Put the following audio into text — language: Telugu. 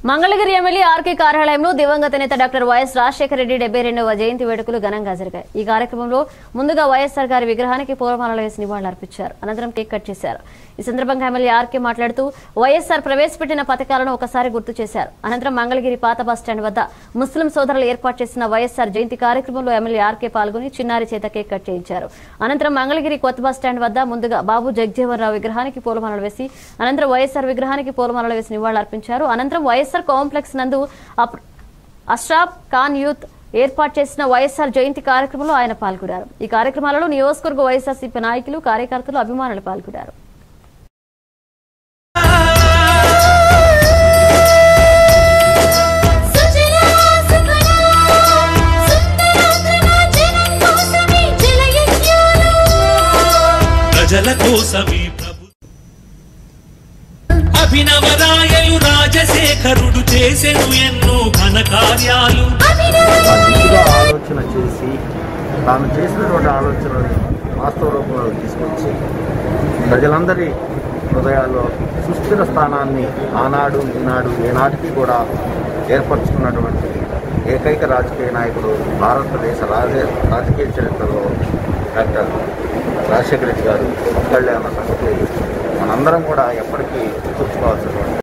మంగళగిరి ఎమ్మెల్యే ఆర్కే కార్యాలయంలో దివంగత నేత డాక్టర్ వైఎస్ రాజశేఖర రెడ్డి డెబ్బై రెండవ జయంతి వేడుకలు ఘనంగా జరిగాయి ఈ కార్యక్రమంలో ముందుగా వైఎస్ఆర్ గారి విగ్రహానికి పూలమాలలు వేసి నివాళులర్పించారు అనంతరం కేక్ కట్ చేశారు ఈ సందర్భంగా ఎమ్మెల్యే ఆర్కే మాట్లాడుతూ వైఎస్ఆర్ ప్రవేశపెట్టిన పథకాలను ఒకసారి గుర్తు చేశారు అనంతరం మంగళగిరి పాత బస్టాండ్ వద్ద ముస్లిం సోదరులు ఏర్పాటు చేసిన వైఎస్ఆర్ జయంతి కార్యక్రమంలో ఎమ్మెల్యే ఆర్కే పాల్గొని చిన్నారి చేత కేక్ కట్ చేయించారు అనంతరం మంగళగిరి కొత్త బస్టాండ్ వద్ద ముందుగా బాబు జగజీవన్ రావు విగ్రహానికి పూలమాలలు వేసి అనంతరం వైఎస్ఆర్ విగ్రహానికి పూలమాలలు వేసి నివాళులర్పించారు అనంతరం వైఎస్ఆర్ కాంప్లెక్స్ నందు అప్- అష్రాఫ్ ఖాన్ యూత్ ఏర్పాటు చేసిన వైఎస్ఆర్ జయంతి కార్యక్రమంలో ఆయన పాల్గొన్నారు ఈ కార్యక్రమాలలో నియోజకవర్గ వైఎస్ఆర్సీపీ నాయకులు కార్యకర్తలు అభిమానులు పాల్గొన్నారు సుజలా సుఫలా సుందరాంధ్రన జనం కోసమే జలయజ్ఞాలు ప్రజల కోసమే ప్రభు అభినవరాయలు రాజశేఖరుడు చేసెను ఎన్నో ఘన కార్యాలు ఆ దిశగా ఆలోచన చేసి తాను చేసినటువంటి ఆలోచనని వాస్తవ రూపంలో తీసుకొచ్చి ప్రజలందరి హృదయాల్లో సుస్థిర స్థానాన్ని ఆనాడు ఈనాడు ఏనాటికి కూడా ఏర్పరచుకున్నటువంటి ఏకైక రాజకీయ నాయకుడు భారతదేశ రాజ రాజకీయ చరిత్రలో డాక్టర్ రాజశేఖర రెడ్డి గారు ఒక్కళ్ళే అన్న సంగతి మనందరం కూడా ఎప్పటికీ గుర్తుంచుకోవాల్సినటువంటి